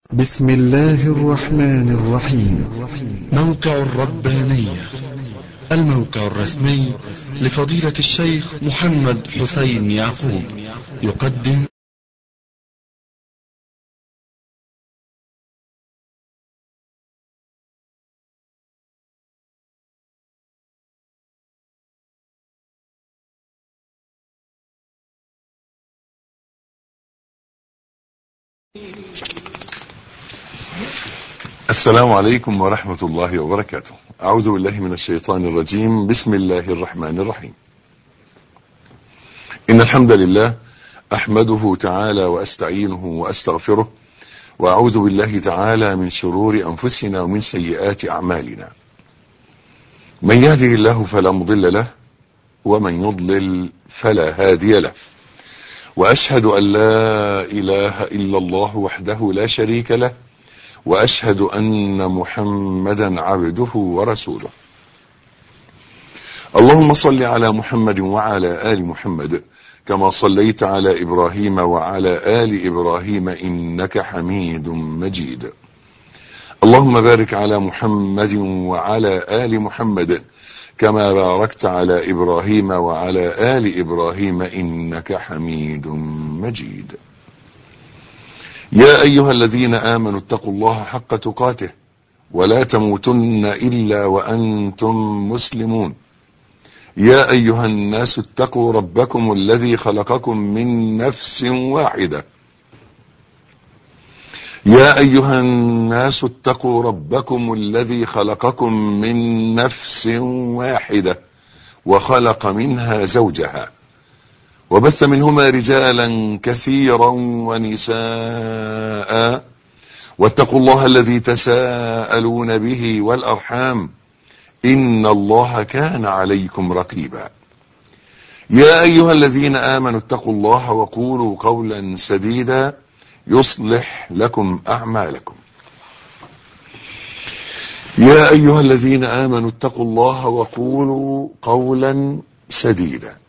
بسم الله الرحمن الرحيم موقع الربانية الموقع الرسمي لفضيلة الشيخ محمد حسين يعقوب يقدم السلام عليكم ورحمة الله وبركاته أعوذ بالله من الشيطان الرجيم بسم الله الرحمن الرحيم إن الحمد لله أحمده تعالى وأستعينه وأستغفره وأعوذ بالله تعالى من شرور أنفسنا ومن سيئات أعمالنا من يهده الله فلا مضل له ومن يضلل فلا هادي له وأشهد أن لا إله إلا الله وحده لا شريك له واشهد ان محمدا عبده ورسوله اللهم صل على محمد وعلى ال محمد كما صليت على ابراهيم وعلى ال ابراهيم انك حميد مجيد اللهم بارك على محمد وعلى ال محمد كما باركت على ابراهيم وعلى ال ابراهيم انك حميد مجيد يا ايها الذين امنوا اتقوا الله حق تقاته ولا تموتن الا وانتم مسلمون يا ايها الناس اتقوا ربكم الذي خلقكم من نفس واحده يا ايها الناس اتقوا ربكم الذي خلقكم من نفس واحده وخلق منها زوجها وبث منهما رجالا كثيرا ونساء واتقوا الله الذي تساءلون به والارحام ان الله كان عليكم رقيبا يا ايها الذين امنوا اتقوا الله وقولوا قولا سديدا يصلح لكم اعمالكم يا ايها الذين امنوا اتقوا الله وقولوا قولا سديدا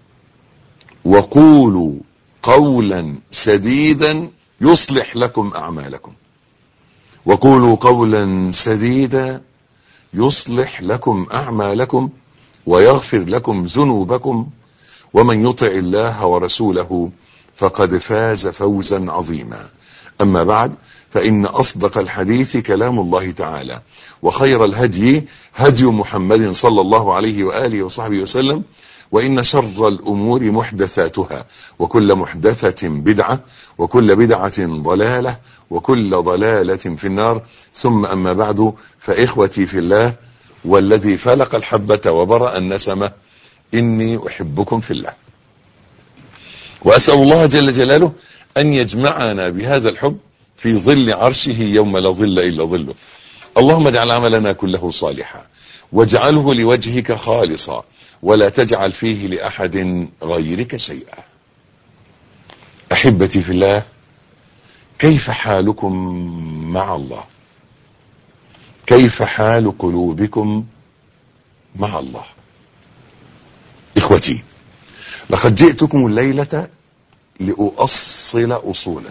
وقولوا قولا سديدا يصلح لكم اعمالكم وقولوا قولا سديدا يصلح لكم اعمالكم ويغفر لكم ذنوبكم ومن يطع الله ورسوله فقد فاز فوزا عظيما اما بعد فان اصدق الحديث كلام الله تعالى وخير الهدي هدي محمد صلى الله عليه واله وصحبه وسلم وإن شر الأمور محدثاتها وكل محدثة بدعة وكل بدعة ضلالة وكل ضلالة في النار ثم أما بعد فإخوتي في الله والذي فلق الحبة وبرأ النسمة إني أحبكم في الله وأسأل الله جل جلاله أن يجمعنا بهذا الحب في ظل عرشه يوم لا ظل إلا ظله اللهم اجعل عملنا كله صالحا واجعله لوجهك خالصا ولا تجعل فيه لأحد غيرك شيئا أحبتي في الله كيف حالكم مع الله كيف حال قلوبكم مع الله إخوتي لقد جئتكم الليلة لأؤصل أصولا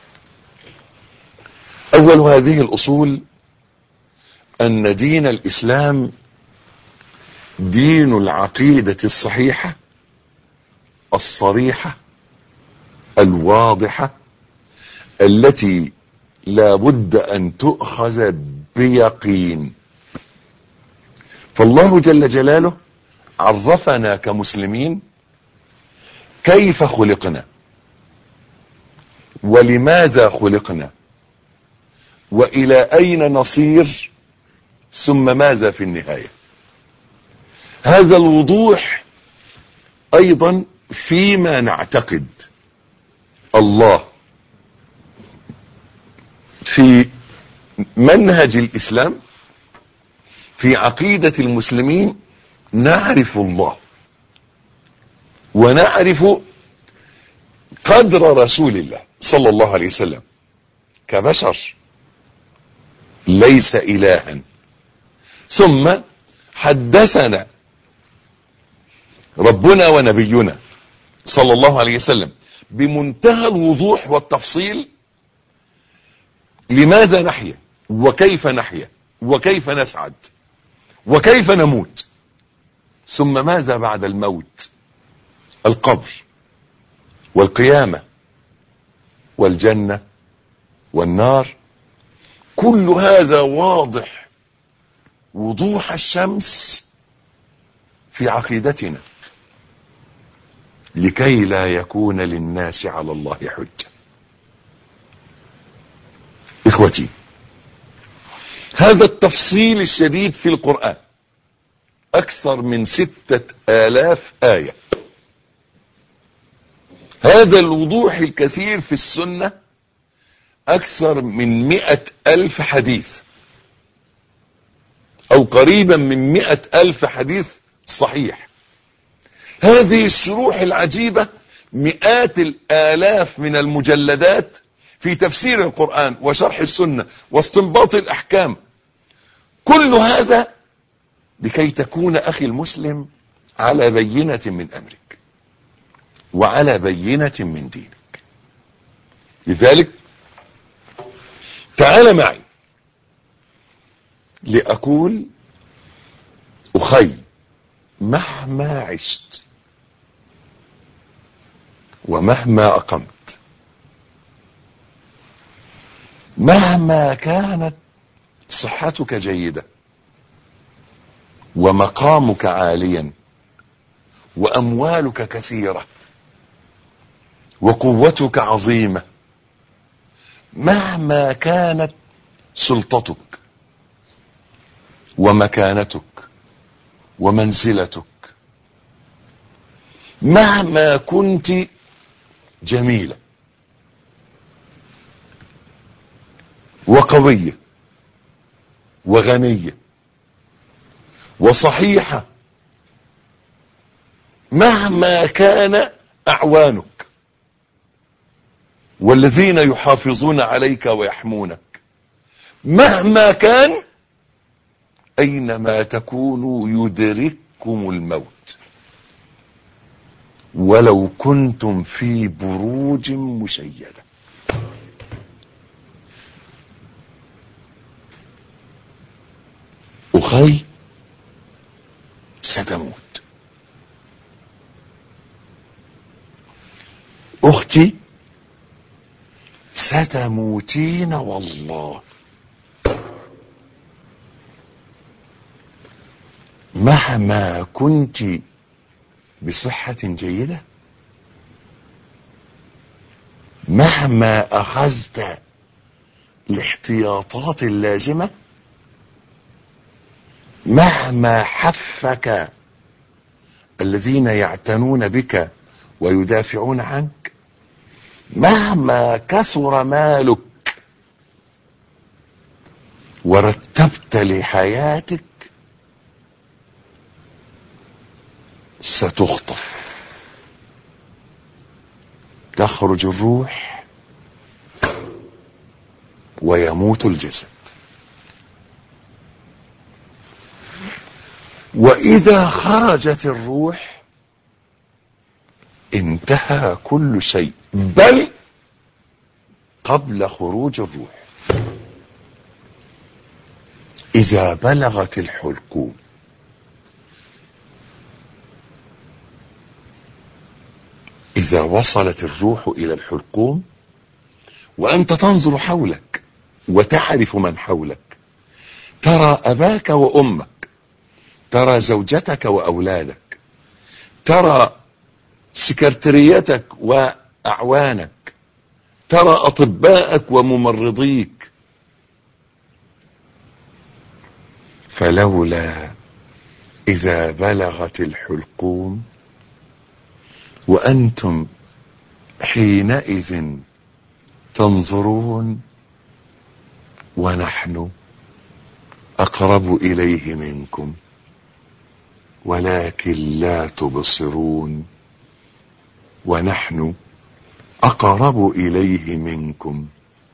أول هذه الأصول أن دين الإسلام دين العقيدة الصحيحة الصريحة الواضحة التي لا بد أن تؤخذ بيقين فالله جل جلاله عرفنا كمسلمين كيف خلقنا ولماذا خلقنا وإلى أين نصير ثم ماذا في النهايه هذا الوضوح ايضا فيما نعتقد الله في منهج الاسلام في عقيدة المسلمين نعرف الله ونعرف قدر رسول الله صلى الله عليه وسلم كبشر ليس الها ثم حدثنا ربنا ونبينا صلى الله عليه وسلم بمنتهى الوضوح والتفصيل لماذا نحيا وكيف نحيا وكيف نسعد وكيف نموت ثم ماذا بعد الموت القبر والقيامة والجنة والنار كل هذا واضح وضوح الشمس في عقيدتنا لكي لا يكون للناس على الله حجة اخوتي هذا التفصيل الشديد في القرآن اكثر من ستة الاف آية هذا الوضوح الكثير في السنة اكثر من مئة الف حديث او قريبا من مئة الف حديث صحيح هذه الشروح العجيبة مئات الالاف من المجلدات في تفسير القرآن وشرح السنة واستنباط الاحكام كل هذا لكي تكون اخي المسلم على بينة من امرك وعلى بينة من دينك لذلك تعال معي لأقول أخي مهما عشت ومهما أقمت مهما كانت صحتك جيدة ومقامك عاليا وأموالك كثيرة وقوتك عظيمة مهما كانت سلطتك ومكانتك ومنزلتك مهما كنت جميلة وقوية وغنية وصحيحة مهما كان أعوانك والذين يحافظون عليك ويحمونك مهما كان اينما تكونوا يدرككم الموت ولو كنتم في بروج مشيده اخي ستموت اختي ستموتين والله مهما كنت بصحة جيدة مهما أخذت الاحتياطات اللازمة مهما حفك الذين يعتنون بك ويدافعون عنك مهما كثر مالك ورتبت لحياتك ستخطف تخرج الروح ويموت الجسد واذا خرجت الروح انتهى كل شيء بل قبل خروج الروح اذا بلغت الحلقوم اذا وصلت الروح الى الحلقوم وانت تنظر حولك وتعرف من حولك ترى اباك وامك ترى زوجتك واولادك ترى سكرتريتك واعوانك ترى اطباءك وممرضيك فلولا اذا بلغت الحلقوم وانتم حينئذ تنظرون ونحن اقرب اليه منكم ولكن لا تبصرون ونحن اقرب اليه منكم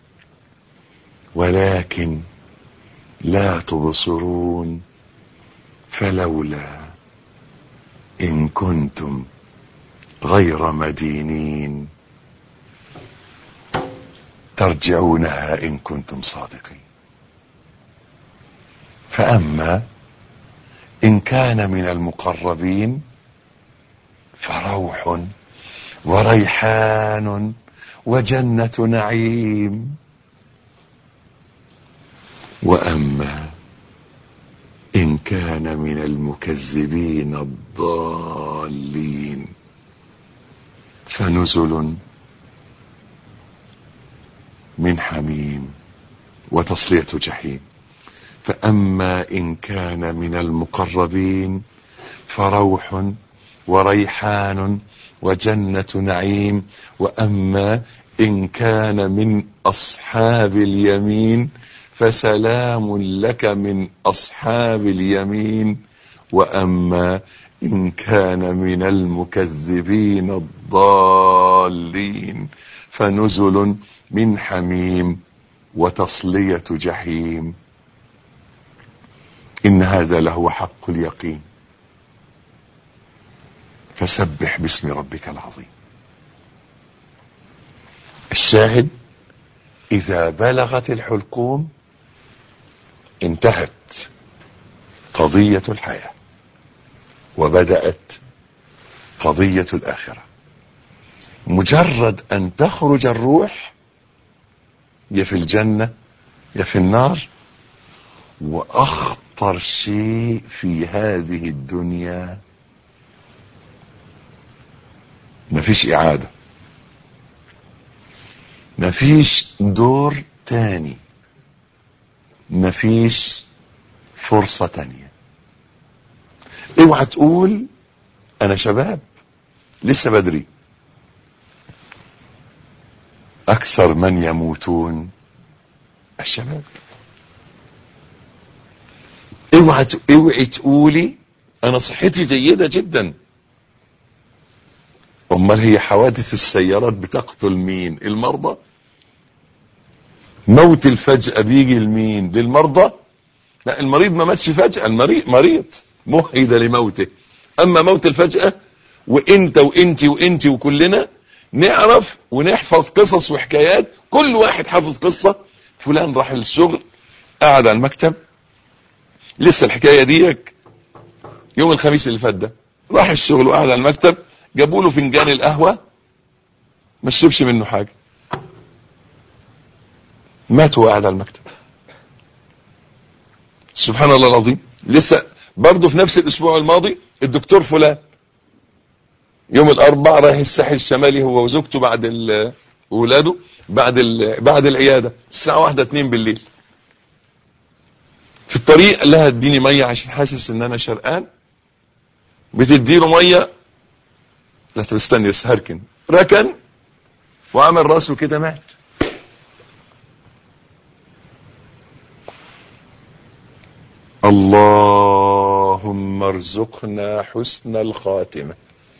ولكن لا تبصرون فلولا ان كنتم غير مدينين ترجعونها إن كنتم صادقين فأما إن كان من المقربين فروح وريحان وجنة نعيم وأما إن كان من المكذبين الضالين فنزل من حميم وتصلية جحيم فأما إن كان من المقربين فروح وريحان وجنة نعيم وأما إن كان من أصحاب اليمين فسلام لك من أصحاب اليمين وأما إن كان من المكذبين الضالين فنزل من حميم وتصلية جحيم إن هذا لهو حق اليقين فسبح باسم ربك العظيم الشاهد إذا بلغت الحلقوم انتهت قضية الحياة وبدأت قضية الآخرة مجرد أن تخرج الروح يا في الجنة يا في النار وأخطر شيء في هذه الدنيا مفيش إعادة مفيش دور تاني مفيش فرصة تانية اوعى تقول انا شباب لسه بدري اكثر من يموتون الشباب اوعى اوعي تقولي انا صحتي جيدة جدا امال هي حوادث السيارات بتقتل مين المرضى موت الفجأة بيجي لمين للمرضى لا المريض ما ماتش فجأة المريض مريض مهد لموته اما موت الفجأة وانت وانت وانت وكلنا نعرف ونحفظ قصص وحكايات كل واحد حافظ قصة فلان راح الشغل قعد على المكتب لسه الحكاية ديك يوم الخميس اللي فات ده راح الشغل وقعد على المكتب جابوا له فنجان القهوة ما شربش منه حاجة مات وهو قاعد على المكتب سبحان الله العظيم لسه برضه في نفس الاسبوع الماضي الدكتور فلان يوم الاربعاء رايح الساحل الشمالي هو وزوجته بعد ولاده بعد بعد العياده الساعه واحدة اتنين بالليل في الطريق قال لها اديني ميه عشان حاسس ان انا شرقان بتديله ميه لا طب استني بس هركن ركن وعمل راسه كده مات اللهم ارزقنا حسن الخاتمة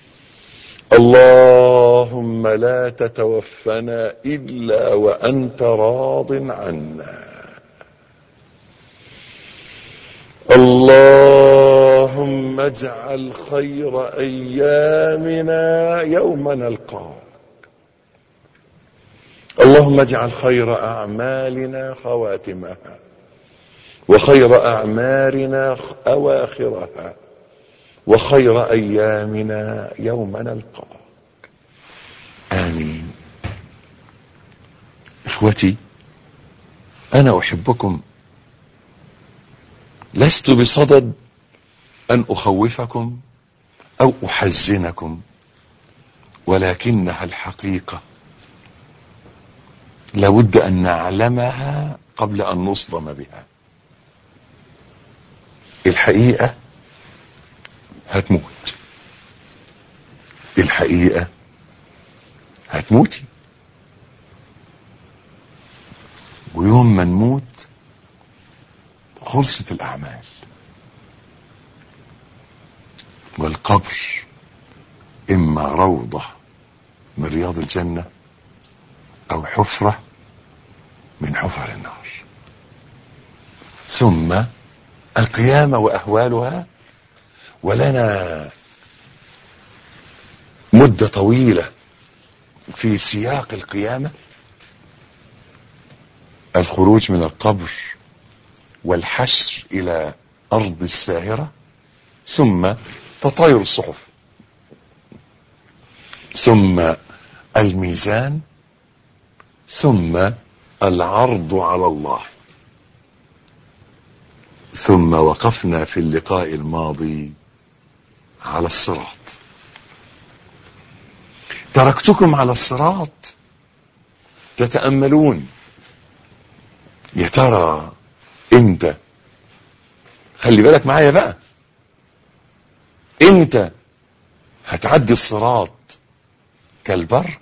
اللهم لا تتوفنا إلا وأنت راض عنا اللهم اجعل خير أيامنا يوم نلقاك اللهم اجعل خير أعمالنا خواتمها وخير أعمارنا أواخرها وخير أيامنا يوم نلقاك آمين إخوتي أنا أحبكم لست بصدد أن أخوفكم أو أحزنكم ولكنها الحقيقة لابد أن نعلمها قبل أن نصدم بها الحقيقة هتموت الحقيقة هتموتي ويوم ما نموت خلصت الأعمال والقبر إما روضة من رياض الجنة أو حفرة من حفر النار ثم القيامة وأهوالها ولنا مدة طويلة في سياق القيامة الخروج من القبر والحشر الى ارض الساهرة ثم تطاير الصحف ثم الميزان ثم العرض على الله ثم وقفنا في اللقاء الماضي على الصراط تركتكم على الصراط تتأملون يا ترى انت خلي بالك معايا بقى انت هتعدي الصراط كالبرق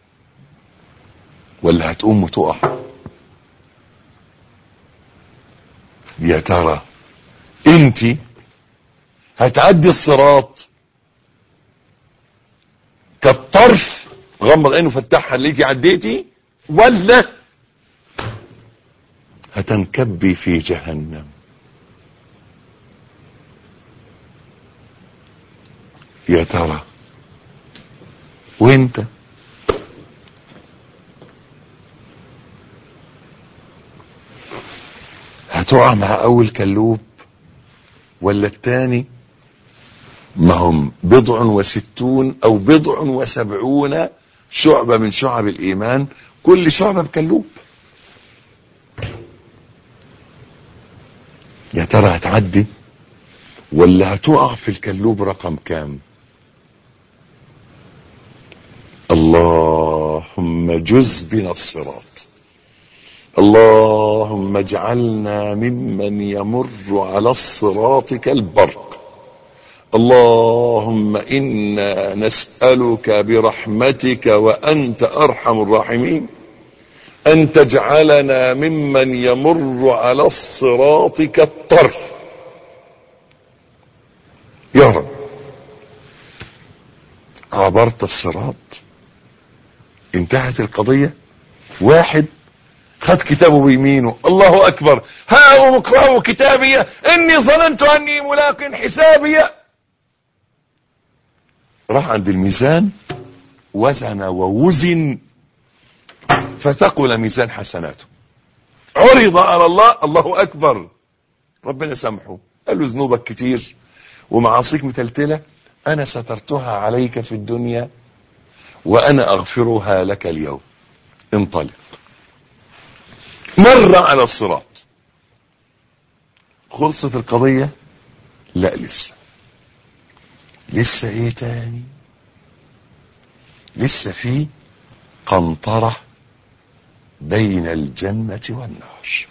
ولا هتقوم وتقع يا ترى انت هتعدي الصراط كالطرف غمض عينه فتحها ليكي عديتي ولا هتنكبي في جهنم يا ترى وانت هتقع مع اول كلوب ولا التاني ما هم بضع وستون او بضع وسبعون شعبة من شعب الايمان كل شعبة بكلوب يا ترى هتعدي ولا هتقع في الكلوب رقم كام اللهم جز بنا الصراط اللهم اجعلنا ممن يمر على الصراط كالبرق اللهم انا نسالك برحمتك وانت ارحم الراحمين ان تجعلنا ممن يمر على الصراط كالطرف يا رب عبرت الصراط انتهت القضيه واحد خد كتابه بيمينه الله اكبر ها اقرأوا كتابي اني ظننت اني ملاق حسابي راح عند الميزان وزن ووزن فثقل ميزان حسناته عرض على الله الله اكبر ربنا سامحه قال له ذنوبك كتير ومعاصيك متلتلة انا سترتها عليك في الدنيا وانا اغفرها لك اليوم انطلق مر على الصراط خلصت القضية لا لسه لسه ايه تاني لسه في قنطرة بين الجنة والنار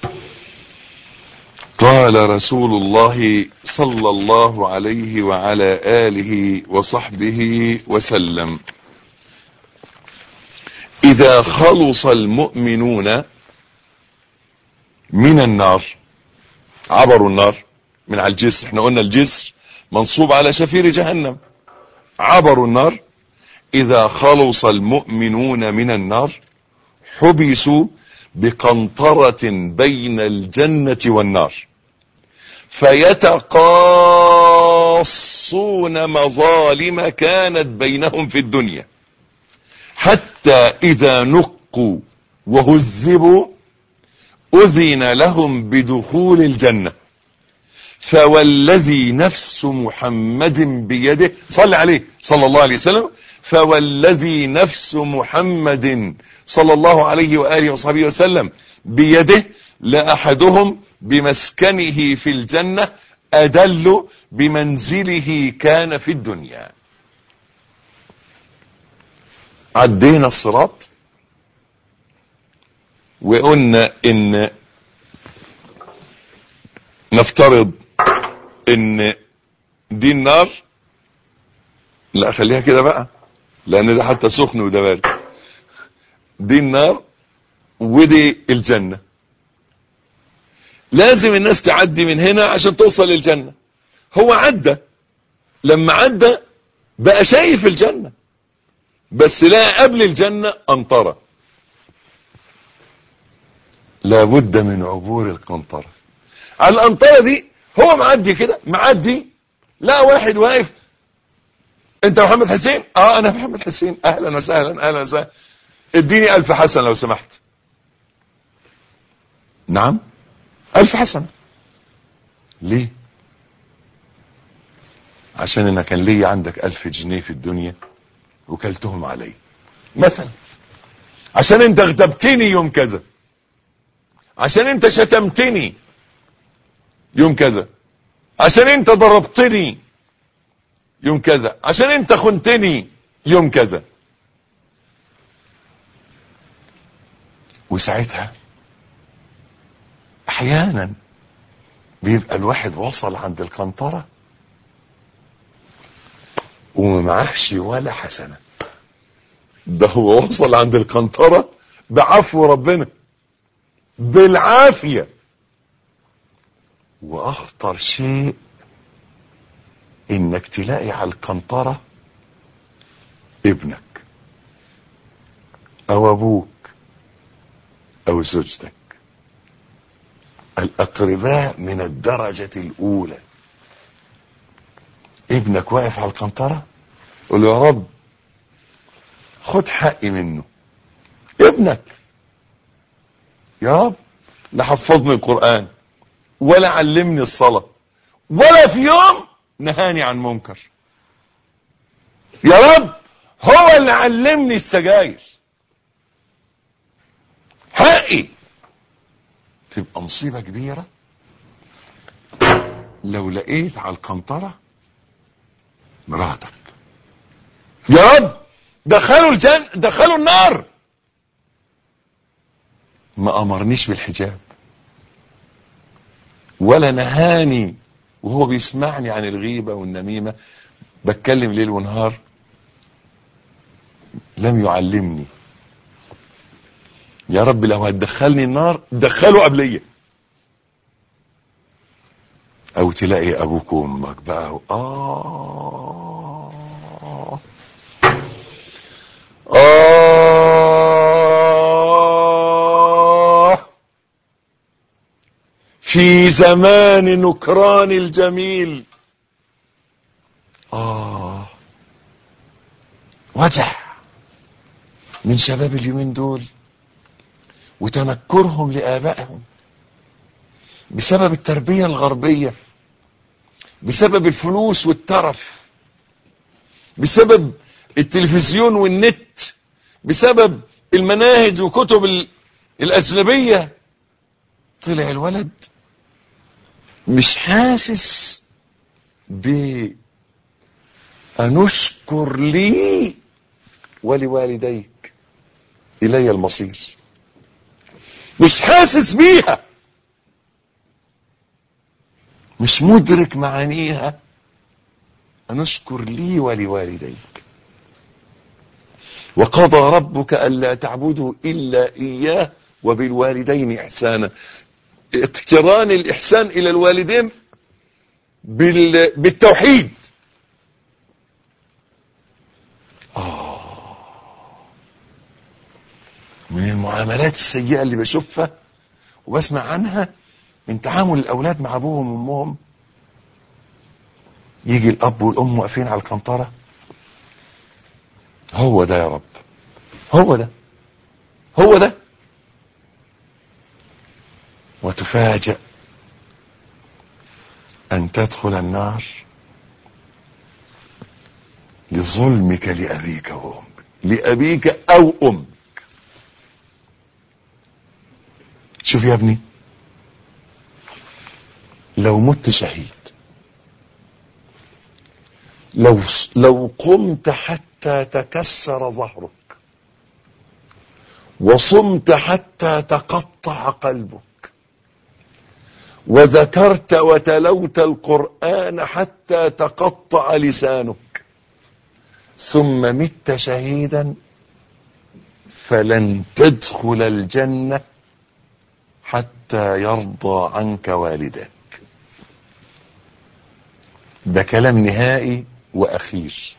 قال رسول الله صلى الله عليه وعلى آله وصحبه وسلم إذا خلص المؤمنون من النار عبروا النار من على الجسر احنا قلنا الجسر منصوب على شفير جهنم عبروا النار اذا خلص المؤمنون من النار حبسوا بقنطرة بين الجنة والنار فيتقاصون مظالم كانت بينهم في الدنيا حتى اذا نقوا وهذبوا أذن لهم بدخول الجنة فوالذي نفس محمد بيده صلى عليه صلى الله عليه وسلم فوالذي نفس محمد صلى الله عليه وآله وصحبه وسلم بيده لأحدهم بمسكنه في الجنة أدل بمنزله كان في الدنيا عدينا الصراط وقلنا ان نفترض ان دي النار لا خليها كده بقى لان ده حتى سخن وده بارد دي النار ودي الجنة لازم الناس تعدي من هنا عشان توصل للجنة هو عدى لما عدى بقى شايف الجنة بس لا قبل الجنة انطره لابد من عبور القنطرة على القنطرة دي هو معدي كده معدي لا واحد واقف انت محمد حسين اه انا محمد حسين اهلا وسهلا اهلا وسهلا اديني الف حسن لو سمحت نعم ألف حسنة ليه عشان انا كان ليا عندك ألف جنيه في الدنيا وكلتهم علي مثلا عشان انت اغتبتني يوم كذا عشان انت شتمتني يوم كذا عشان انت ضربتني يوم كذا عشان انت خنتني يوم كذا وساعتها احيانا بيبقى الواحد وصل عند القنطرة وما معهش ولا حسنة ده هو وصل عند القنطرة بعفو ربنا بالعافية واخطر شيء انك تلاقي على القنطرة ابنك او ابوك او زوجتك الاقرباء من الدرجة الاولى ابنك واقف على القنطرة قول له يا رب خد حقي منه ابنك يا رب لا حفظني القرآن ولا علمني الصلاة ولا في يوم نهاني عن منكر يا رب هو اللي علمني السجاير حقي تبقى مصيبة كبيرة لو لقيت على القنطرة مراتك يا رب دخلوا الجن دخلوا النار ما امرنيش بالحجاب ولا نهاني وهو بيسمعني عن الغيبة والنميمة بتكلم ليل ونهار لم يعلمني يا رب لو هتدخلني النار دخله قبلية او تلاقي ابوك وامك بقى آه آه في زمان نكران الجميل آه وجع من شباب اليومين دول وتنكرهم لآبائهم بسبب التربية الغربية بسبب الفلوس والترف بسبب التلفزيون والنت بسبب المناهج وكتب ال- الأجنبية طلع الولد مش حاسس ب أنشكر لي ولوالديك إلي المصير مش حاسس بيها مش مدرك معانيها أنشكر لي ولوالديك وقضى ربك ألا تعبدوا إلا إياه وبالوالدين إحسانا اقتران الإحسان إلى الوالدين بال... بالتوحيد آه. من المعاملات السيئة اللي بشوفها وبسمع عنها من تعامل الأولاد مع أبوهم وأمهم يجي الأب والأم واقفين على القنطرة هو ده يا رب هو ده هو ده وتفاجأ أن تدخل النار لظلمك لأبيك وأمك لأبيك أو أمك شوف يا ابني لو مت شهيد لو لو قمت حتى تكسر ظهرك وصمت حتى تقطع قلبك وذكرت وتلوت القرآن حتى تقطع لسانك ثم مت شهيدا فلن تدخل الجنة حتى يرضى عنك والدك ده كلام نهائي واخير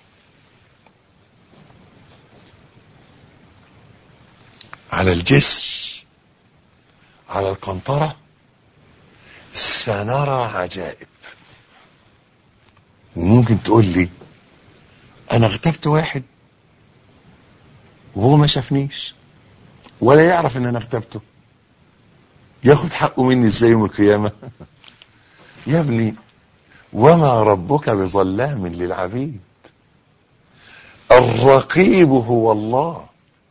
على الجسر على القنطرة سنرى عجائب وممكن تقول لي انا اغتبت واحد وهو ما شافنيش ولا يعرف ان انا اغتبته ياخد حقه مني ازاي يوم القيامة يا ابني وما ربك بظلام للعبيد الرقيب هو الله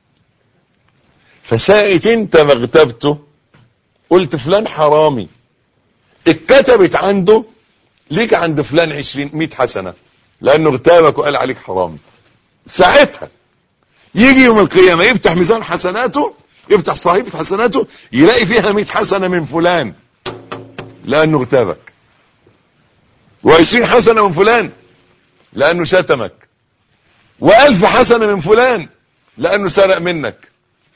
فساعة انت ما اغتبته قلت فلان حرامي اتكتبت عنده ليك عند فلان عشرين مئة حسنة لانه اغتابك وقال عليك حرامي ساعتها يجي يوم القيامة يفتح ميزان حسناته يفتح صحيفة حسناته يلاقي فيها مئة حسنة من فلان لانه اغتابك وعشرين حسنة من فلان لانه شتمك والف حسنة من فلان لانه سرق منك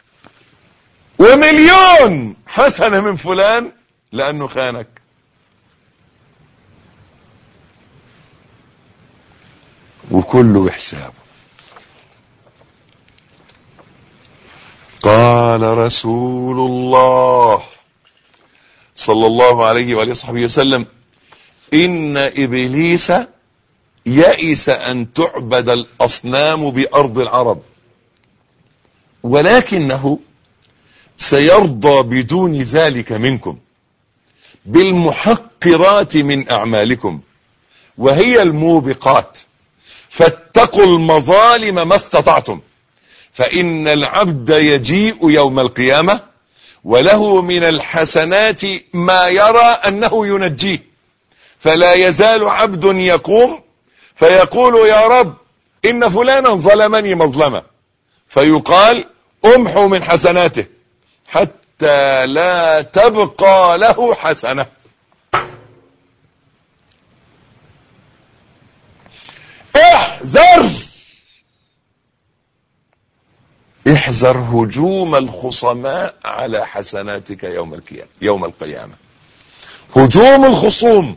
ومليون حسنة من فلان لانه خانك وكله بحسابه قال رسول الله صلى الله عليه وآله وصحبه وسلم إن إبليس يئس أن تعبد الأصنام بأرض العرب ولكنه سيرضى بدون ذلك منكم بالمحقرات من أعمالكم وهي الموبقات فاتقوا المظالم ما استطعتم فإن العبد يجيء يوم القيامة وله من الحسنات ما يرى أنه ينجيه فلا يزال عبد يقوم فيقول يا رب إن فلانا ظلمني مظلمة فيقال امحو من حسناته حتى لا تبقى له حسنة احذر احذر هجوم الخصماء على حسناتك يوم القيامة يوم القيامة هجوم الخصوم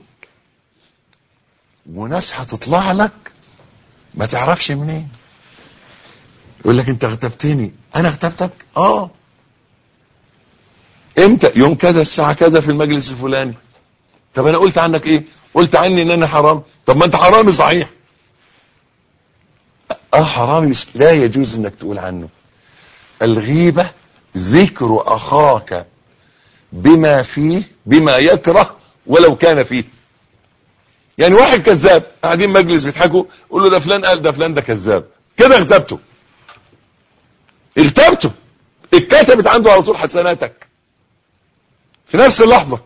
وناس هتطلع لك ما تعرفش منين يقول لك انت اغتبتني انا اغتبتك اه امتى يوم كذا الساعة كذا في المجلس الفلاني طب انا قلت عنك ايه قلت عني ان انا حرام طب ما انت حرامي صحيح اه حرامي بس لا يجوز انك تقول عنه الغيبة ذكر اخاك بما فيه بما يكره ولو كان فيه يعني واحد كذاب قاعدين مجلس بيضحكوا قول له ده فلان قال ده فلان ده كذاب كده اغتبته اغتبته اتكتبت عنده على طول حسناتك في نفس اللحظة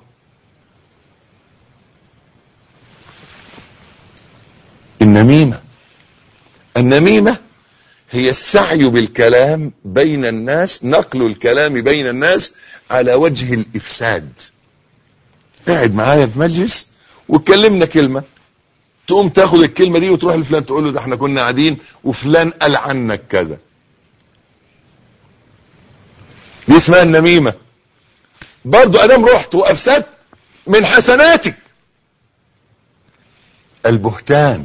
النميمة النميمة هي السعي بالكلام بين الناس نقل الكلام بين الناس على وجه الإفساد قاعد معايا في مجلس واتكلمنا كلمة تقوم تاخد الكلمة دي وتروح لفلان تقول له ده احنا كنا قاعدين وفلان قال عنك كذا دي اسمها النميمة برضو ادام رحت وافسدت من حسناتك البهتان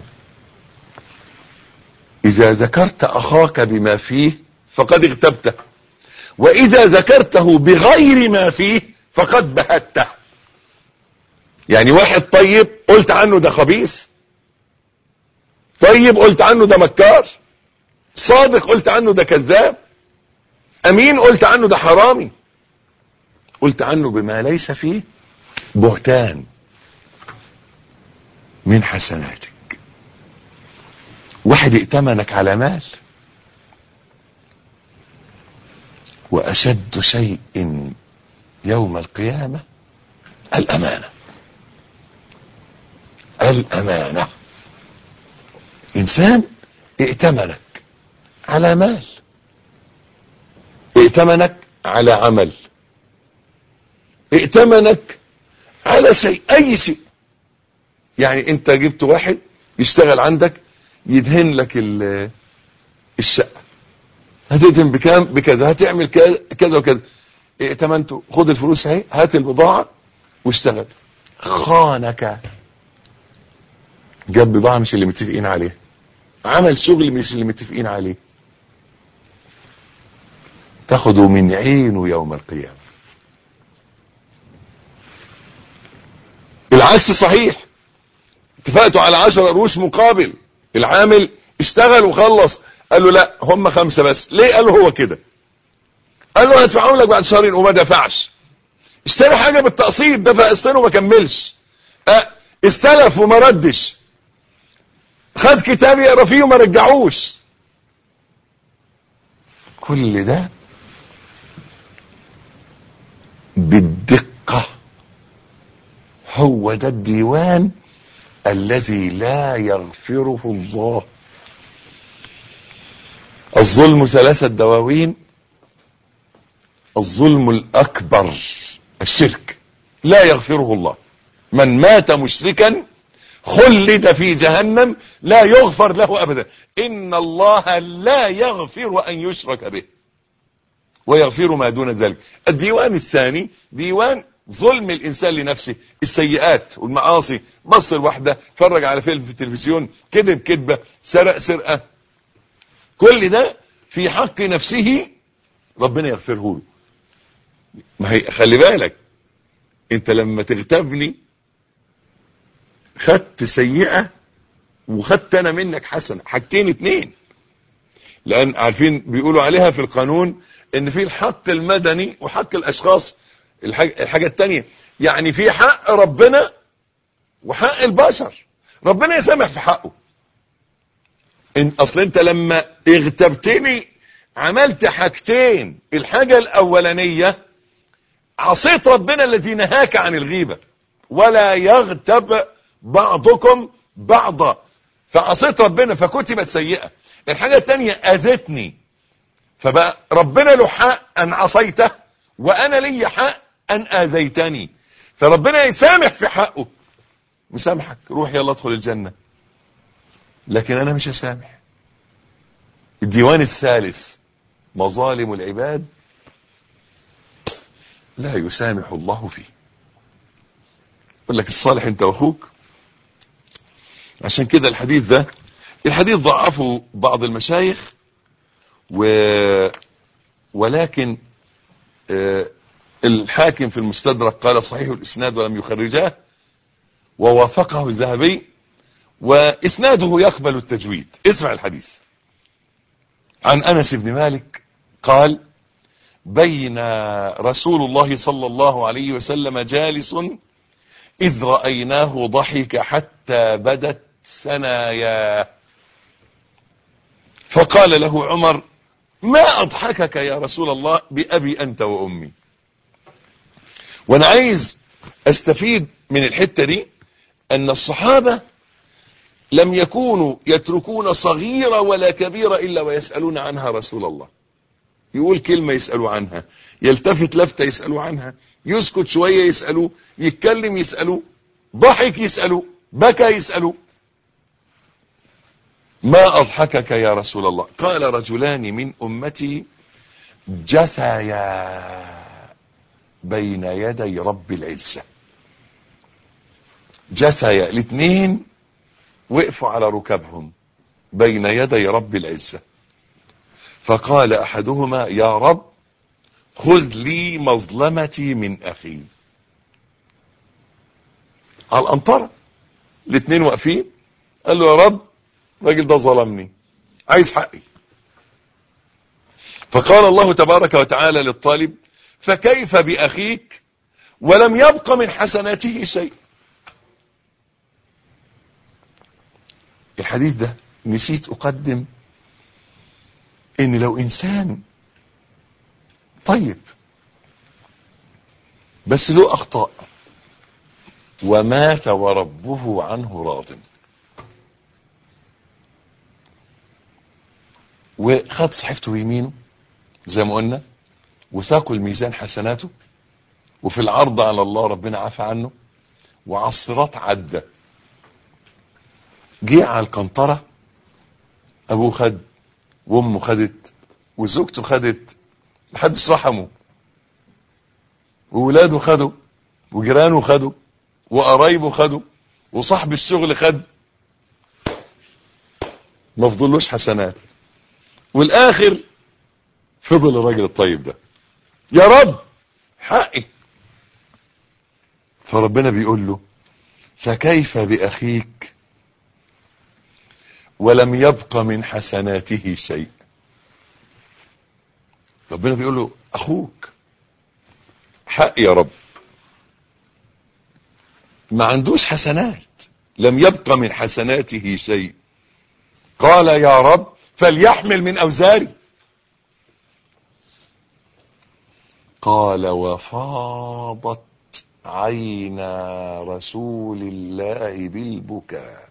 اذا ذكرت اخاك بما فيه فقد اغتبته واذا ذكرته بغير ما فيه فقد بهته يعني واحد طيب قلت عنه ده خبيث طيب قلت عنه ده مكار صادق قلت عنه ده كذاب امين قلت عنه ده حرامي قلت عنه بما ليس فيه بهتان من حسناتك واحد ائتمنك على مال واشد شيء يوم القيامة الامانة الامانة انسان ائتمنك على مال ائتمنك على عمل ائتمنك على شيء اي شيء يعني انت جبت واحد يشتغل عندك يدهن لك الشقة هتدهن بكام بكذا هتعمل كذا وكذا ائتمنته خد الفلوس اهي هات البضاعة واشتغل خانك جاب بضاعة مش اللي متفقين عليه عمل شغل مش اللي متفقين عليه تاخده من عينه يوم القيامة العكس صحيح اتفقتوا على عشر قروش مقابل العامل اشتغل وخلص قال له لا هم خمسة بس ليه قال له هو كده قال له هدفعهم لك بعد شهرين وما دفعش اشترى حاجة بالتقسيط دفع السنة وما كملش اه استلف وما ردش خد كتاب يقرا فيه وما رجعوش كل ده بالدقة هو ده الديوان الذي لا يغفره الله الظلم ثلاثة دواوين الظلم الأكبر الشرك لا يغفره الله من مات مشركا خلد في جهنم لا يغفر له أبدا إن الله لا يغفر أن يشرك به ويغفر ما دون ذلك الديوان الثاني ديوان ظلم الإنسان لنفسه السيئات والمعاصي بص الوحدة فرج على فيلم في التلفزيون كذب كذبة سرق سرقة كل ده في حق نفسه ربنا يغفره له ما هي خلي بالك انت لما تغتابني خدت سيئة وخدت انا منك حسنة حاجتين اتنين لان عارفين بيقولوا عليها في القانون ان في الحق المدني وحق الاشخاص الحاجة, الحاجة التانية يعني في حق ربنا وحق البشر ربنا يسامح في حقه ان اصل انت لما اغتبتني عملت حاجتين الحاجة الاولانية عصيت ربنا الذي نهاك عن الغيبة ولا يغتب بعضكم بعضا فعصيت ربنا فكتبت سيئة الحاجة التانية اذتني فبقى ربنا له حق ان عصيته وانا لي حق ان اذيتني فربنا يسامح في حقه مسامحك روح يلا ادخل الجنة لكن انا مش هسامح الديوان الثالث مظالم العباد لا يسامح الله فيه يقول لك الصالح انت واخوك عشان كده الحديث ده الحديث ضعفه بعض المشايخ و ولكن آه الحاكم في المستدرك قال صحيح الاسناد ولم يخرجاه ووافقه الذهبي واسناده يقبل التجويد اسمع الحديث عن انس بن مالك قال بين رسول الله صلى الله عليه وسلم جالس إذ رأيناه ضحك حتى بدت سناياه فقال له عمر ما أضحكك يا رسول الله بأبي أنت وأمي وأنا عايز أستفيد من الحتة دي أن الصحابة لم يكونوا يتركون صغيرة ولا كبيرة إلا ويسألون عنها رسول الله يقول كلمة يسألوا عنها يلتفت لفتة يسألوا عنها يسكت شوية يسألوا يتكلم يسألوا ضحك يسألوا بكى يسألوا ما أضحكك يا رسول الله قال رجلان من أمتي جثيا بين يدي رب العزة جثيا الاثنين وقفوا على ركبهم بين يدي رب العزة فقال احدهما يا رب خذ لي مظلمتي من اخي على الانطرة الاثنين واقفين قال له يا رب الراجل ده ظلمني عايز حقي فقال الله تبارك وتعالى للطالب فكيف باخيك ولم يبق من حسناته شيء الحديث ده نسيت اقدم ان لو انسان طيب بس له اخطاء ومات وربه عنه راض وخد صحيفته بيمينه زي ما قلنا وثاقوا الميزان حسناته وفي العرض على الله ربنا عفى عنه وعلى الصراط عدى جه على القنطرة ابوه خد وامه خدت وزوجته خدت محدش رحمه وولاده خدوا وجيرانه خدوا وقرايبه خدوا وصاحب الشغل خد ما فضلوش حسنات والاخر فضل الراجل الطيب ده يا رب حقي فربنا بيقول له فكيف باخيك ولم يبق من حسناته شيء ربنا بيقول له اخوك حق يا رب ما عندوش حسنات لم يبق من حسناته شيء قال يا رب فليحمل من أوزاري قال وفاضت عينا رسول الله بالبكاء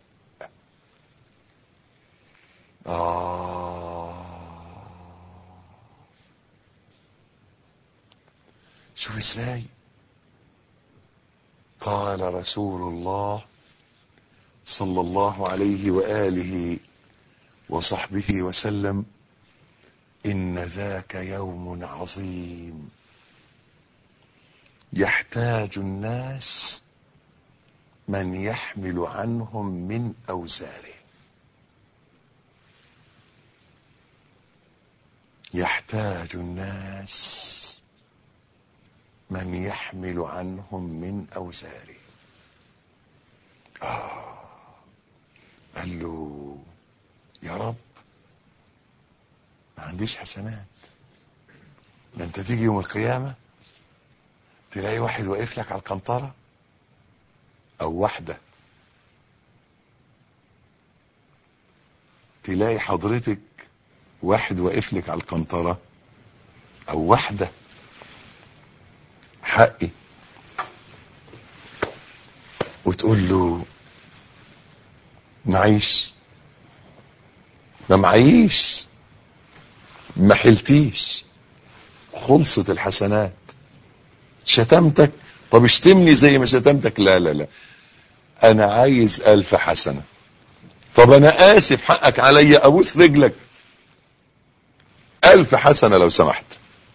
آه شوف ازاي قال رسول الله صلى الله عليه وآله وصحبه وسلم إن ذاك يوم عظيم يحتاج الناس من يحمل عنهم من أوزاره يحتاج الناس من يحمل عنهم من أوزاره آه قال له يا رب ما عنديش حسنات ده انت تيجي يوم القيامة تلاقي واحد واقف لك على القنطرة او واحدة تلاقي حضرتك واحد واقف لك على القنطرة او واحدة حقي وتقول له معيش ما معيش ما حلتيش خلصت الحسنات شتمتك طب اشتمني زي ما شتمتك لا لا لا انا عايز الف حسنة طب انا اسف حقك عليا ابوس رجلك الف حسنة لو سمحت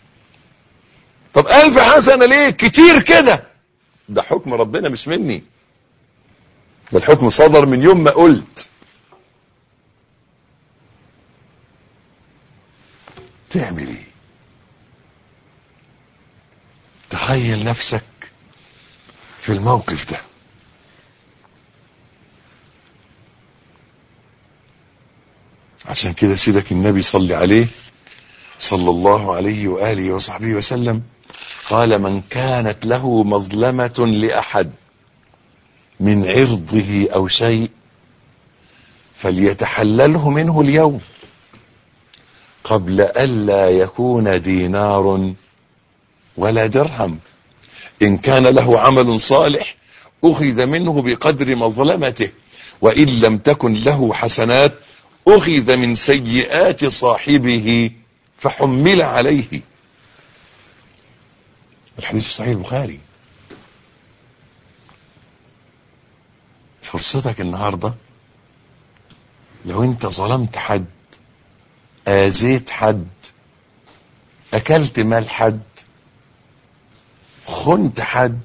طب الف حسنة ليه كتير كده ده حكم ربنا مش مني ده الحكم صدر من يوم ما قلت تعمل ايه تخيل نفسك في الموقف ده عشان كده سيدك النبي صلي عليه صلى الله عليه وآله وصحبه وسلم قال من كانت له مظلمة لأحد من عرضه أو شيء فليتحلله منه اليوم قبل ألا يكون دينار ولا درهم إن كان له عمل صالح أخذ منه بقدر مظلمته وإن لم تكن له حسنات أخذ من سيئات صاحبه فحمل عليه الحديث في صحيح البخاري فرصتك النهاردة لو انت ظلمت حد آذيت حد أكلت مال حد خنت حد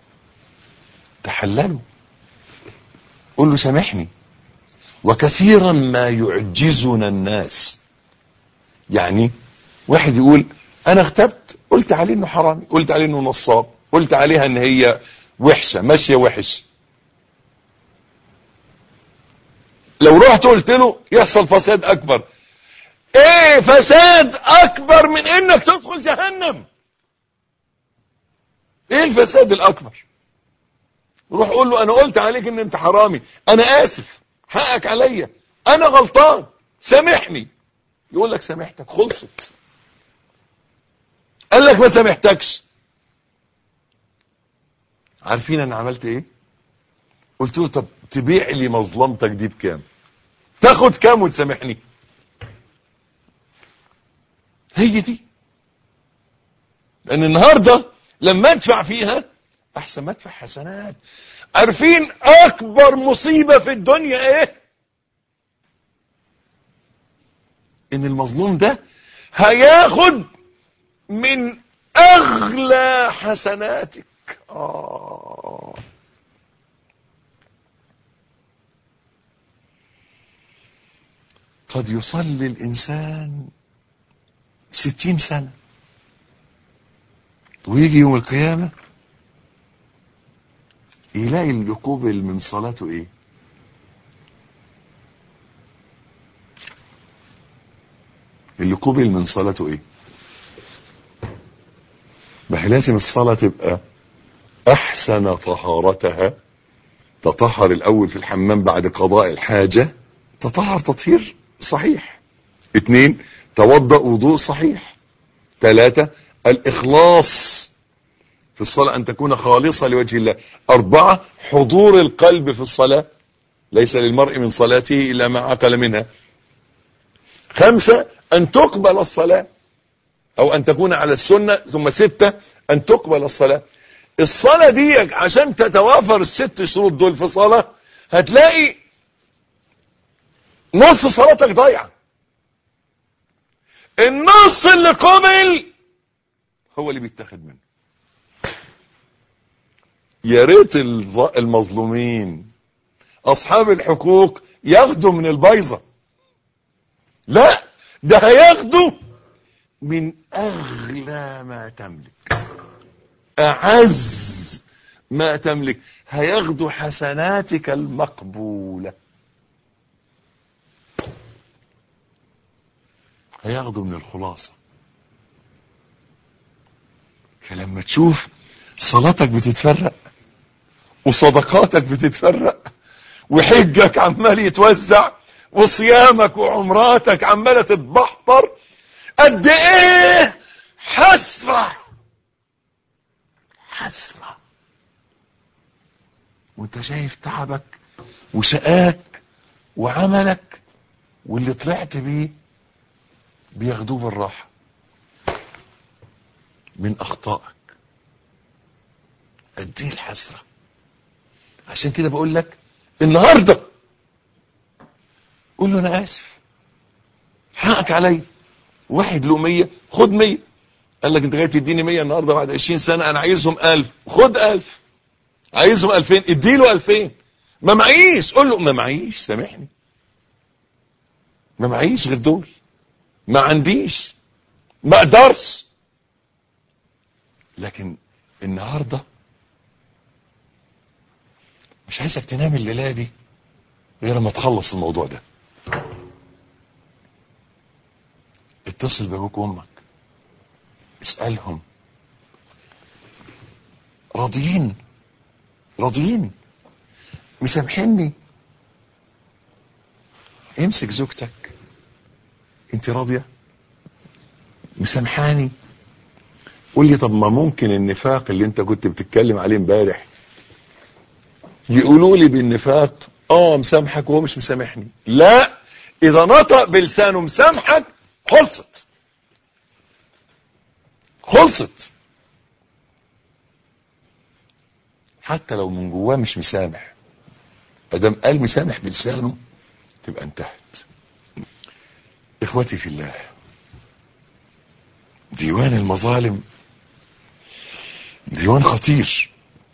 تحلله قل له سامحني وكثيرا ما يعجزنا الناس يعني واحد يقول انا اغتبت قلت عليه انه حرامي قلت عليه انه نصاب قلت عليها ان هي وحشة ماشية وحش لو رحت قلت له يحصل فساد اكبر ايه فساد اكبر من انك تدخل جهنم ايه الفساد الاكبر روح قول له انا قلت عليك ان انت حرامي انا اسف حقك عليا انا غلطان سامحني يقول لك سامحتك خلصت قال لك ما سامحتكش عارفين انا عملت ايه قلت له طب تبيع لي مظلمتك دي بكام تاخد كام وتسامحني هي دي لان النهارده لما ادفع فيها احسن ما ادفع حسنات عارفين اكبر مصيبه في الدنيا ايه ان المظلوم ده هياخد من اغلى حسناتك آه. قد يصلي الانسان ستين سنة ويجي يوم القيامة يلاقي اللي قبل من صلاته ايه اللي قبل من صلاته ايه ما هي لازم الصلاة تبقى احسن طهارتها تطهر الاول في الحمام بعد قضاء الحاجة تطهر تطهير صحيح اثنين توضأ وضوء صحيح ثلاثة الاخلاص في الصلاة ان تكون خالصة لوجه الله اربعة حضور القلب في الصلاة ليس للمرء من صلاته الا ما عقل منها خمسة ان تقبل الصلاة او ان تكون على السنة ثم ستة ان تقبل الصلاة الصلاة دي عشان تتوافر الست شروط دول في صلاة هتلاقي نص صلاتك ضايعة النص اللي قبل هو اللي بيتاخد منه يا ريت الظ- المظلومين اصحاب الحقوق ياخدوا من البيضة لا ده هياخدوا من اغلى ما تملك اعز ما تملك هياخدوا حسناتك المقبولة هياخدوا من الخلاصة فلما تشوف صلاتك بتتفرق وصدقاتك بتتفرق وحجك عمال يتوزع وصيامك وعمراتك عمالة تتبحطر قد ايه حسرة حسرة وانت شايف تعبك وشقاك وعملك واللي طلعت بيه بياخدوه بالراحة من اخطائك قد ايه الحسرة عشان كده بقول لك النهاردة قول له انا اسف حقك عليا واحد له مية خد مية قال لك انت جاي تديني مية النهاردة بعد عشرين سنة انا عايزهم الف خد الف عايزهم الفين اديله الفين ما معيش قول له ما معيش سامحني ما معيش غير دول ما عنديش ما اقدرش لكن النهارده مش عايزك تنام الليله دي غير ما تخلص الموضوع ده اتصل بابوك وامك اسالهم راضيين راضيين مسامحيني امسك زوجتك انت راضيه مسامحاني قول لي طب ما ممكن النفاق اللي انت كنت بتتكلم عليه امبارح يقولوا لي بالنفاق اه مسامحك وهو مش مسامحني لا اذا نطق بلسانه مسامحك خلصت خلصت حتى لو من جواه مش مسامح ادام قال مسامح بلسانه تبقى انتهت اخوتي في الله ديوان المظالم ديوان خطير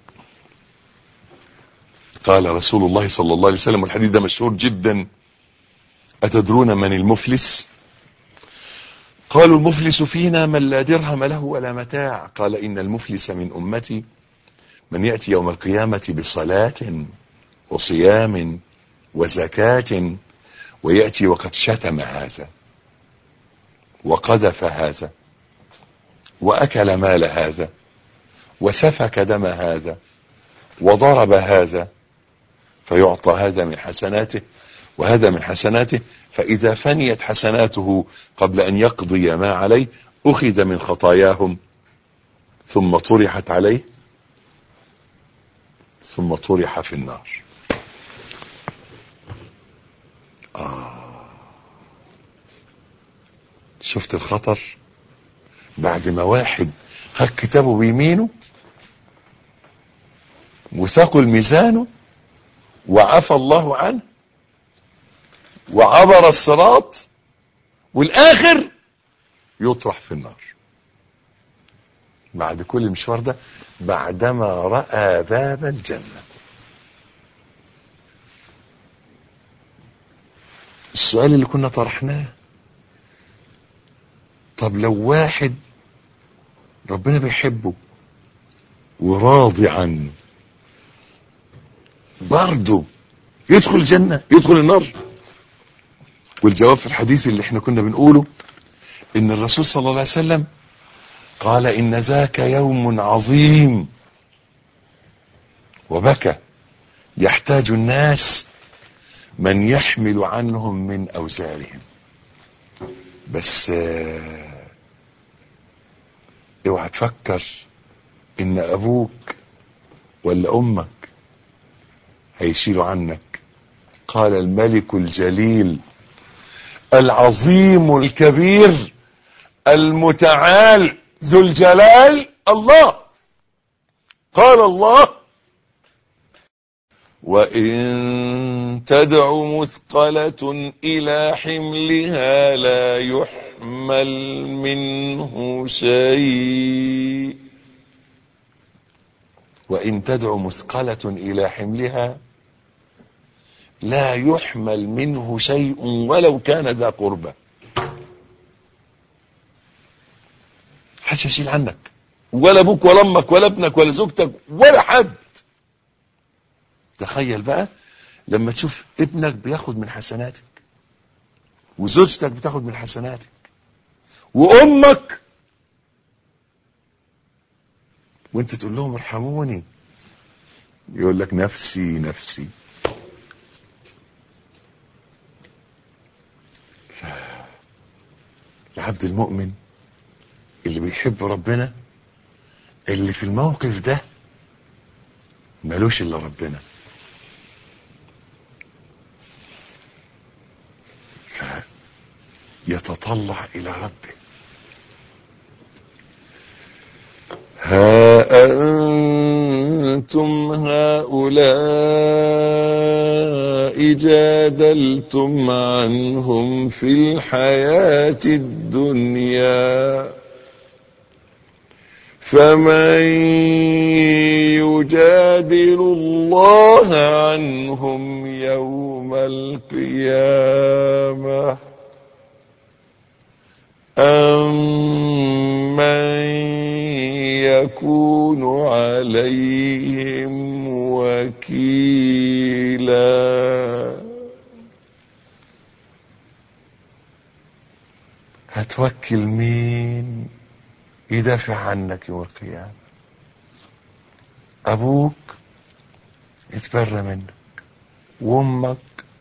قال رسول الله صلى الله عليه وسلم والحديث ده مشهور جدا أتدرون من المفلس قالوا المفلس فينا من لا درهم له ولا متاع قال إن المفلس من أمتي من يأتي يوم القيامة بصلاة وصيام وزكاة ويأتي وقد شتم هذا وقذف هذا وأكل مال هذا وسفك دم هذا وضرب هذا فيعطى هذا من حسناته وهذا من حسناته فإذا فنيت حسناته قبل أن يقضي ما عليه أخذ من خطاياهم ثم طرحت عليه ثم طرح في النار آه. شفت الخطر بعد ما واحد خد كتابه بيمينه وثقل ميزانه وعفى الله عنه وعبر الصراط والاخر يطرح في النار بعد كل المشوار ده بعدما راى باب الجنه السؤال اللي كنا طرحناه طب لو واحد ربنا بيحبه وراضي عنه برضه يدخل الجنة يدخل النار والجواب في الحديث اللي احنا كنا بنقوله ان الرسول صلى الله عليه وسلم قال ان ذاك يوم عظيم وبكى يحتاج الناس من يحمل عنهم من أوزارهم بس آه، اوعى تفكر ان ابوك ولا امك هيشيلوا عنك قال الملك الجليل العظيم الكبير المتعال ذو الجلال الله قال الله وإن تدع مثقلة إلى حملها لا يحمل منه شيء وإن تدع مثقلة إلى حملها لا يحمل منه شيء ولو كان ذا قربة حدش يشيل عنك ولا ابوك ولا امك ولا ابنك ولا زوجتك ولا حد تخيل بقى لما تشوف ابنك بياخد من حسناتك وزوجتك بتاخد من حسناتك وامك وانت تقول لهم ارحموني يقول لك نفسي نفسي ف- العبد المؤمن اللي بيحب ربنا اللي في الموقف ده ملوش الا ربنا فيتطلع الى ربه ها أنتم هؤلاء جادلتم عنهم في الحياة الدنيا فمن يجادل الله عنهم يوم القيامة أم من يكون عليهم وكيلا هتوكل مين يدافع عنك يوم القيامة أبوك يتبرى منك وأمك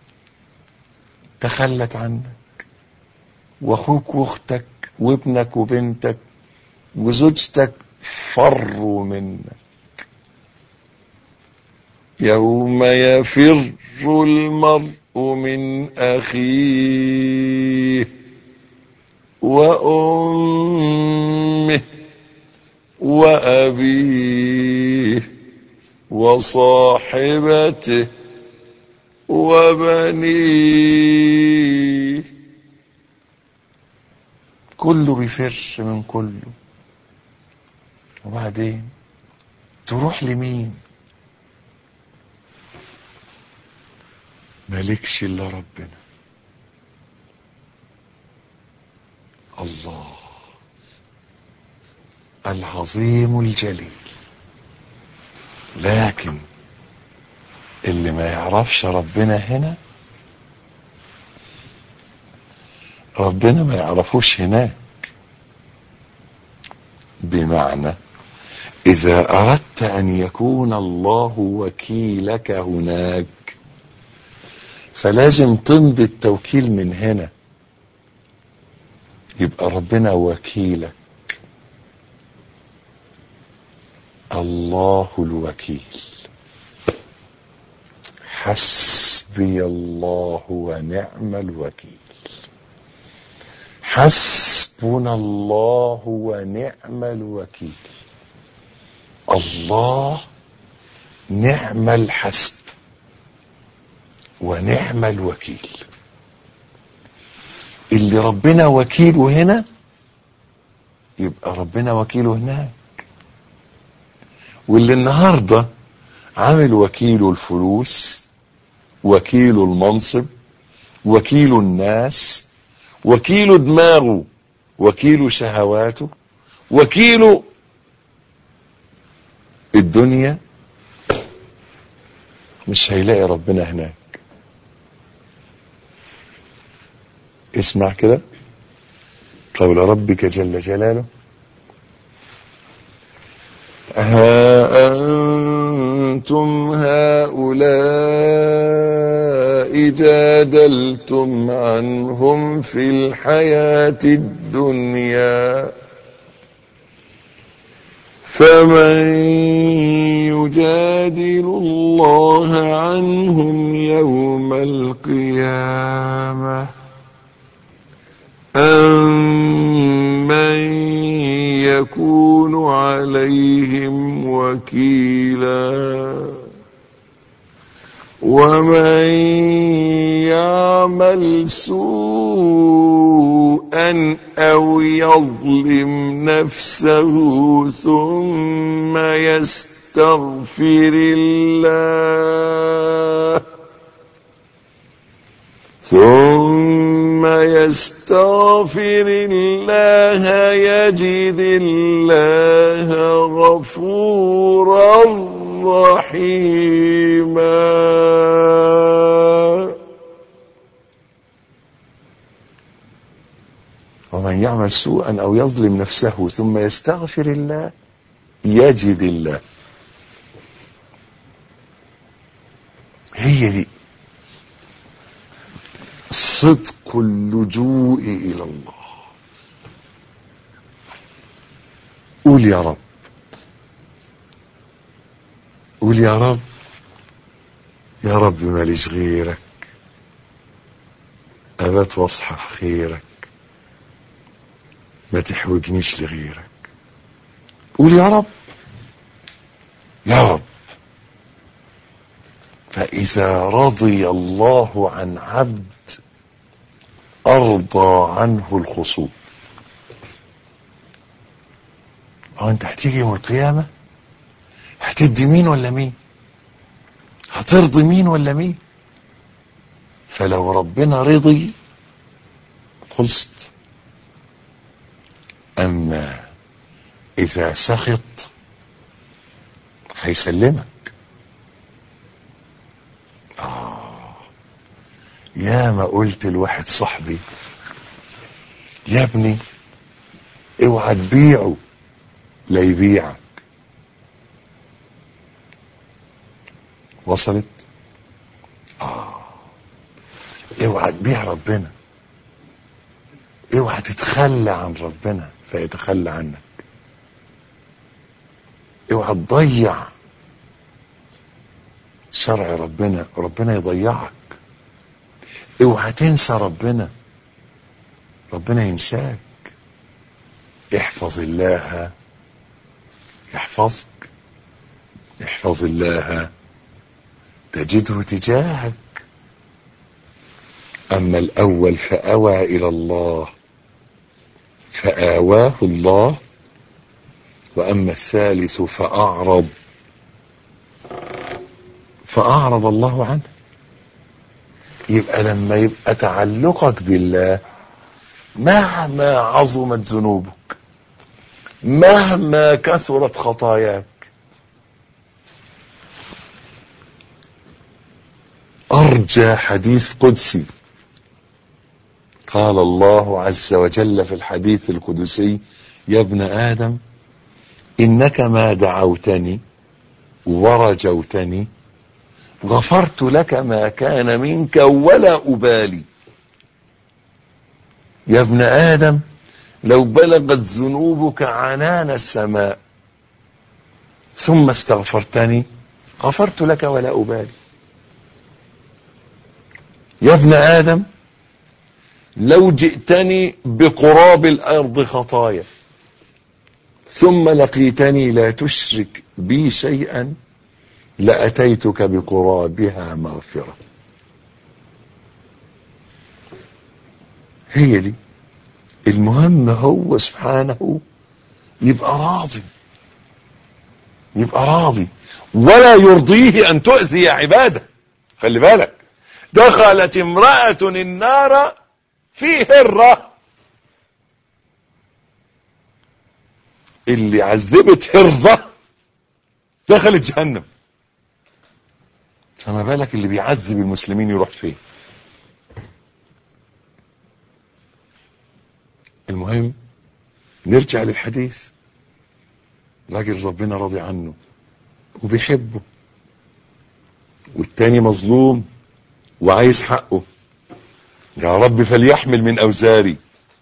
تخلت عنك وأخوك وأختك وابنك وبنتك وزوجتك فروا منك يوم يفر المرء من أخيه وأمه وأبيه وصاحبته وبنيه كله بيفر من كله وبعدين تروح لمين مالكش الا ربنا الله العظيم الجليل لكن اللي ما يعرفش ربنا هنا ربنا ما يعرفوش هناك بمعنى إذا أردت أن يكون الله وكيلك هناك فلازم تمضي التوكيل من هنا يبقى ربنا وكيلك الله الوكيل حسبي الله ونعم الوكيل حسبنا الله ونعم الوكيل الله نعم الحسب ونعم الوكيل اللي ربنا وكيله هنا يبقى ربنا وكيله هناك واللي النهارده عامل وكيله الفلوس وكيله المنصب وكيله الناس وكيله دماغه وكيله شهواته وكيله الدنيا مش هيلاقي ربنا هناك اسمع كده قول ربك جل جلاله ها أنتم هؤلاء جادلتم عنهم في الحياة الدنيا فمن يجادل الله عنهم يوم القيامة أم من يكون عليهم وكيلا ومن يعمل سوءا أو يظلم نفسه ثم يستغفر الله ثم يستغفر الله يجد الله غفورا رحيما ومن يعمل سوءا او يظلم نفسه ثم يستغفر الله يجد الله هي دي صدق اللجوء الى الله قول يا رب قول يا رب يا رب ماليش غيرك ابات واصحى في خيرك ما تحوجنيش لغيرك قول يا رب يا رب فإذا رضي الله عن عبد أرضى عنه الخصوم هو أنت هتيجي يوم القيامة هتدي مين ولا مين هترضي مين ولا مين فلو ربنا رضي خلصت أما إذا سخط هيسلمك آه يا ما قلت لواحد صاحبي يا ابني اوعى تبيعه لا يبيعك وصلت اه اوعى تبيع ربنا اوعى تتخلى عن ربنا فيتخلى عنك اوعى تضيع شرع ربنا ربنا يضيعك اوعى تنسى ربنا ربنا ينساك احفظ الله يحفظك احفظ الله تجده تجاهك اما الاول فاوى الى الله فآواه الله وأما الثالث فأعرض فأعرض الله عنه يبقى لما يبقى تعلقك بالله مهما عظمت ذنوبك مهما كثرت خطاياك أرجى حديث قدسي قال الله عز وجل في الحديث القدسي يا ابن آدم إنك ما دعوتني ورجوتني غفرت لك ما كان منك ولا أبالي يا ابن آدم لو بلغت ذنوبك عنان السماء ثم استغفرتني غفرت لك ولا أبالي يا ابن آدم لو جئتني بقراب الأرض خطايا ثم لقيتني لا تشرك بي شيئا لأتيتك بقرابها مغفرة هي دي المهم هو سبحانه يبقى راضي يبقى راضي ولا يرضيه أن تؤذي عباده خلي بالك دخلت امرأة النار في هرة اللي عذبت هرة دخلت جهنم فما بالك اللي بيعذب المسلمين يروح فين المهم نرجع للحديث راجل ربنا راضي عنه وبيحبه والتاني مظلوم وعايز حقه يا رب فليحمل من أوزاري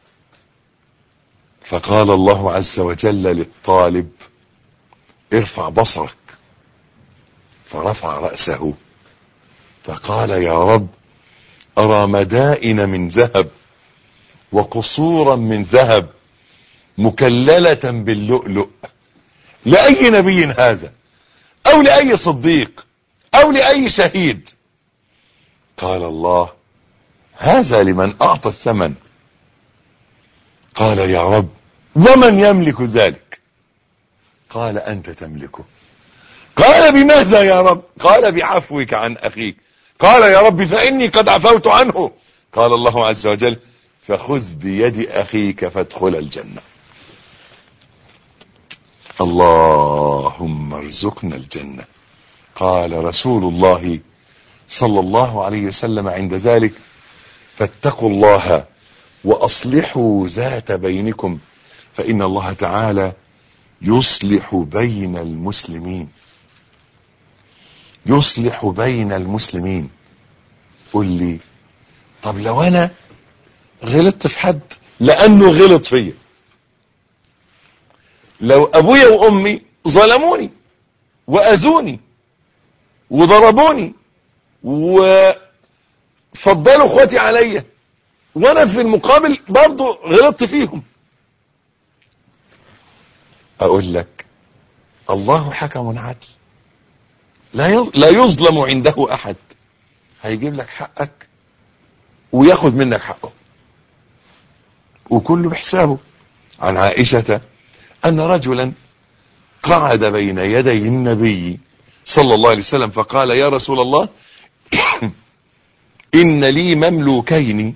فقال الله عز وجل للطالب ارفع بصرك فرفع رأسه فقال يا رب أرى مدائن من ذهب وقصورا من ذهب مكللة باللؤلؤ لأي نبي هذا أو لأي صديق أو لأي شهيد قال الله هذا لمن أعطى الثمن قال يا رب ومن يملك ذلك قال أنت تملكه قال بماذا يا رب قال بعفوك عن أخيك قال يا رب فإني قد عفوت عنه قال الله عز وجل فخذ بيد أخيك فادخل الجنة اللهم ارزقنا الجنة قال رسول الله صلى الله عليه وسلم عند ذلك فاتقوا الله وأصلحوا ذات بينكم فإن الله تعالى يصلح بين المسلمين يصلح بين المسلمين قل لي طب لو انا غلطت في حد لانه غلط فيا لو ابويا وامي ظلموني واذوني وضربوني وفضلوا اخواتي عليا وانا في المقابل برضو غلطت فيهم اقول لك الله حكم عدل لا لا يظلم عنده احد هيجيب لك حقك وياخد منك حقه وكله بحسابه عن عائشة ان رجلا قعد بين يدي النبي صلى الله عليه وسلم فقال يا رسول الله ان لي مملوكين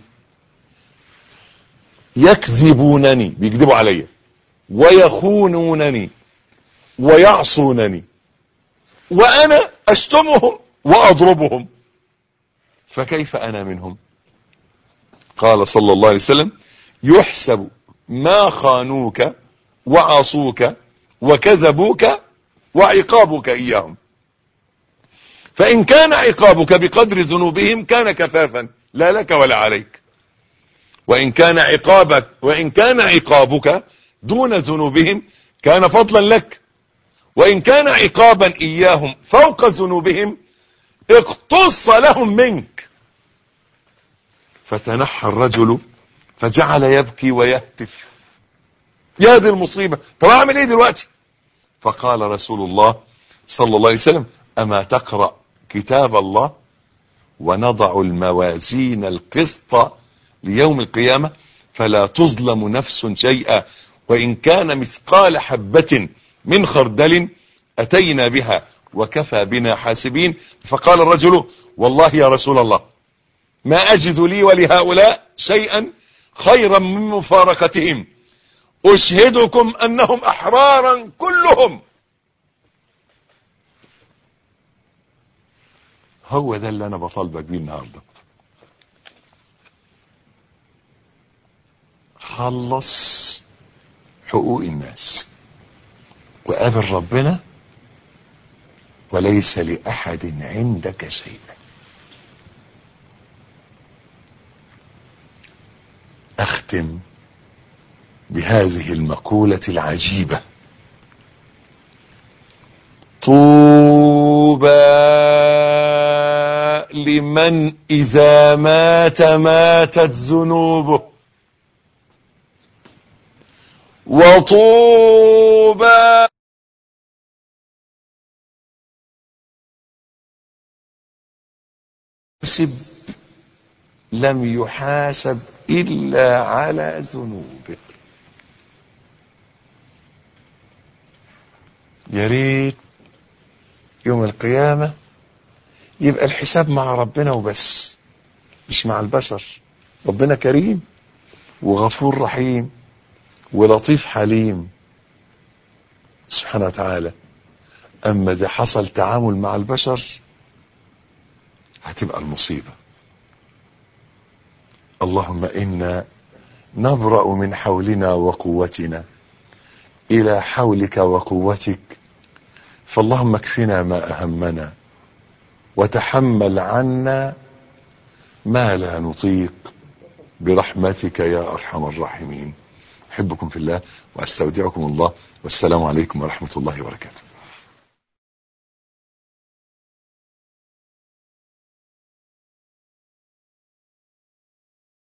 يكذبونني بيكذبوا علي ويخونونني ويعصونني وانا اشتمهم واضربهم فكيف انا منهم قال صلى الله عليه وسلم يحسب ما خانوك وعصوك وكذبوك وعقابك اياهم فان كان عقابك بقدر ذنوبهم كان كفافا لا لك ولا عليك وان كان عقابك وان كان عقابك دون ذنوبهم كان فضلا لك وإن كان عقابا إياهم فوق ذنوبهم اقتص لهم منك فتنحى الرجل فجعل يبكي ويهتف يا دي المصيبة طب أعمل إيه دلوقتي فقال رسول الله صلى الله عليه وسلم أما تقرأ كتاب الله ونضع الموازين القسط ليوم القيامة فلا تظلم نفس شيئا وإن كان مثقال حبة من خردل أتينا بها وكفى بنا حاسبين فقال الرجل والله يا رسول الله ما أجد لي ولهؤلاء شيئا خيرا من مفارقتهم أشهدكم أنهم أحرارا كلهم هو ده اللي أنا بطالبك بيه النهاردة خلص حقوق الناس وقابل ربنا وليس لأحد عندك شيء أختم بهذه المقولة العجيبة طوبى لمن إذا مات ماتت ذنوبه وطوبى يحاسب لم يحاسب إلا على ذنوبه يا ريت يوم القيامة يبقى الحساب مع ربنا وبس مش مع البشر ربنا كريم وغفور رحيم ولطيف حليم سبحانه وتعالى أما ده حصل تعامل مع البشر هتبقى المصيبة اللهم إنا نبرأ من حولنا وقوتنا إلى حولك وقوتك فاللهم اكفنا ما أهمنا وتحمل عنا ما لا نطيق برحمتك يا ارحم الراحمين احبكم في الله واستودعكم الله والسلام عليكم ورحمه الله وبركاته